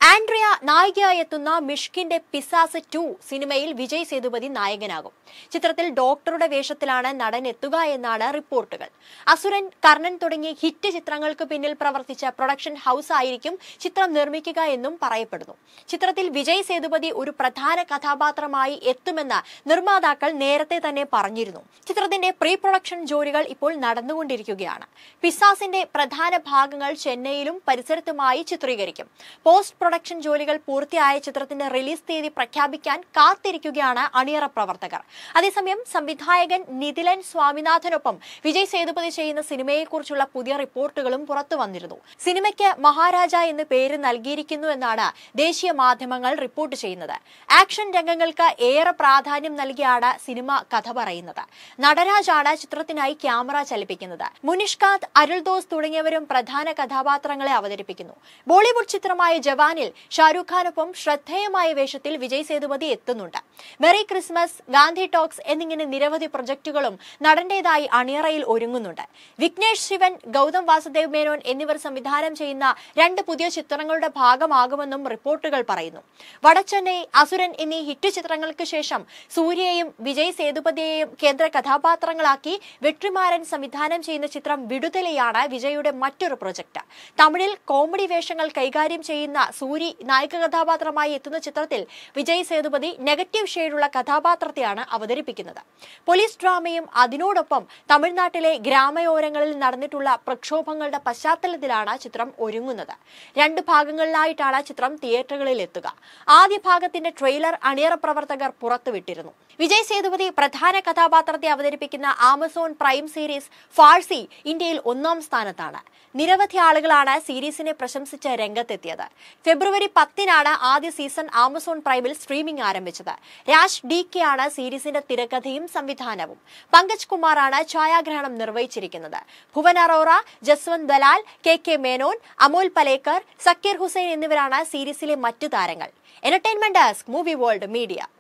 Andrea നായികയായി എത്തുന്ന മിഷ്കിന്റെ pizzas to സിനിമയിൽ വിജയ് സേതുപതി നായകനാകും ചിത്രത്തിൽ ഡോക്ടറുടെ വേഷത്തിലാണ് നടൻ എത്തുക എന്നാണ് റിപ്പോർട്ടുകൾ അസുരൻ കർണൻ തുടങ്ങിയ ഹിറ്റ് ചിത്രങ്ങൾക്ക് പിന്നിൽ പ്രവർത്തിച്ച പ്രൊഡക്ഷൻ ഹൗസ് ആയിരിക്കും ചിത്രം നിർമ്മിക്കുക എന്നും പറയപ്പെടുന്നു ചിത്രത്തിൽ വിജയ് സേതുപതി ഒരു പ്രധാന കഥാപാത്രമായി എത്തുമെന്ന് നിർമ്മാതാക്കൾ നേരത്തെ തന്നെ പറഞ്ഞിരുന്നു ചിത്രത്തിന്റെ പ്രീ പ്രൊഡക്ഷൻ ജോലികൾ ഇപ്പോൾ നടന്നുകൊണ്ടിരിക്കുകയാണ് പിസാസിന്റെ പ്രധാന ഭാഗങ്ങൾ ചെന്നൈയിലും പരിസരത്തുമായി ചിത്രീകരിക്കും പോസ്റ്റ് പ്രൊഡക്ഷൻ ജോലികൾ പൂർത്തിയായ ചിത്രത്തിന്റെ റിലീസ് തീയതി പ്രഖ്യാപിക്കാൻ കാത്തിരിക്കുകയാണ് അണിയറ പ്രവർത്തകർ അതേസമയം സംവിധായകൻ നിതിലൻ സ്വാമിനാഥനൊപ്പം വിജയ് സേതുപതി ചെയ്യുന്ന സിനിമയെക്കുറിച്ചുള്ള പുതിയ റിപ്പോർട്ടുകളും പുറത്തു വന്നിരുന്നു സിനിമയ്ക്ക് മഹാരാജ എന്ന് പേര് നൽകിയിരിക്കുന്നു എന്നാണ് ദേശീയ മാധ്യമങ്ങൾ റിപ്പോർട്ട് ചെയ്യുന്നത് ആക്ഷൻ രംഗങ്ങൾക്ക് ഏറെ പ്രാധാന്യം നൽകിയാണ് സിനിമ കഥ പറയുന്നത് നടരാജാണ് ചിത്രത്തിനായി ക്യാമറ ചലിപ്പിക്കുന്നത് മുനിഷ്കാന്ത് അരുൾദോസ് തുടങ്ങിയവരും പ്രധാന കഥാപാത്രങ്ങളെ അവതരിപ്പിക്കുന്നു ബോളിവുഡ് ചിത്രമായ ജവാനിൽ ഷാരൂഖ് ഖാനൊപ്പം ശ്രദ്ധേയമായ വേഷത്തിൽ വിജയ് സേതുപതി എത്തുന്നുണ്ട് മെറി ക്രിസ്മസ് ഗാന്ധി ടോക്സ് എന്നിങ്ങനെ നിരവധി പ്രൊജക്ടുകളും നടന്റേതായി അണിയറയിൽ ഒരുങ്ങുന്നുണ്ട് വിഘ്നേഷ് ശിവൻ ഗൗതം വാസുദേവ് മേനോൻ എന്നിവർ സംവിധാനം ചെയ്യുന്ന രണ്ട് പുതിയ ചിത്രങ്ങളുടെ ഭാഗമാകുമെന്നും റിപ്പോർട്ടുകൾ പറയുന്നു വടച്ചെന്നൈ അസുരൻ എന്നീ ഹിറ്റ് ചിത്രങ്ങൾക്ക് ശേഷം സൂര്യയെയും വിജയ് സേതുപതിയെയും കേന്ദ്ര കഥാപാത്രങ്ങളാക്കി വെട്രിമാരൻ സംവിധാനം ചെയ്യുന്ന ചിത്രം വിടുതലയാണ് വിജയുടെ മറ്റൊരു പ്രൊജക്ട് തമിഴിൽ കോമഡി വേഷങ്ങൾ കൈകാര്യം ചെയ്യുന്ന സൂരി നായിക കഥാപാത്രമായി എത്തുന്ന ചിത്രത്തിൽ വിജയ് സേതുപതി നെഗറ്റീവ് ഷെയ്ഡുള്ള കഥാപാത്രത്തെയാണ് അവതരിപ്പിക്കുന്നത് പോലീസ് ഡ്രാമയും അതിനോടൊപ്പം തമിഴ്നാട്ടിലെ ഗ്രാമയോരങ്ങളിൽ നടന്നിട്ടുള്ള പ്രക്ഷോഭങ്ങളുടെ പശ്ചാത്തലത്തിലാണ് ചിത്രം ഒരുങ്ങുന്നത് രണ്ട് ഭാഗങ്ങളിലായിട്ടാണ് ചിത്രം തിയേറ്ററുകളിൽ എത്തുക ആദ്യ ഭാഗത്തിന്റെ ട്രെയിലർ അണിയറ പ്രവർത്തകർ പുറത്തുവിട്ടിരുന്നു വിജയ് സേതുപതി പ്രധാന കഥാപാത്രത്തെ അവതരിപ്പിക്കുന്ന ആമസോൺ പ്രൈം സീരീസ് ഫാഴ്സി ഇന്ത്യയിൽ ഒന്നാം സ്ഥാനത്താണ് നിരവധി ആളുകളാണ് സീരീസിനെ പ്രശംസിച്ച് രംഗത്തെത്തിയത് ഫെബ്രുവരി പത്തിനാണ് ആദ്യ സീസൺ ആമസോൺ പ്രൈമിൽ സ്ട്രീമിംഗ് ആരംഭിച്ചത് രാജ് ഡി കെ ആണ് സീരീസിന്റെ തിരക്കഥയും സംവിധാനവും പങ്കജ് കുമാറാണ് ഛായാഗ്രഹണം നിർവഹിച്ചിരിക്കുന്നത് ഭുവൻ അറോറ ജസ്വന്ത് ദലാൽ കെ കെ മേനോൻ അമോൽ പലേക്കർ സക്കീർ ഹുസൈൻ എന്നിവരാണ് സീരീസിലെ മറ്റു താരങ്ങൾ entertainment desk movie world media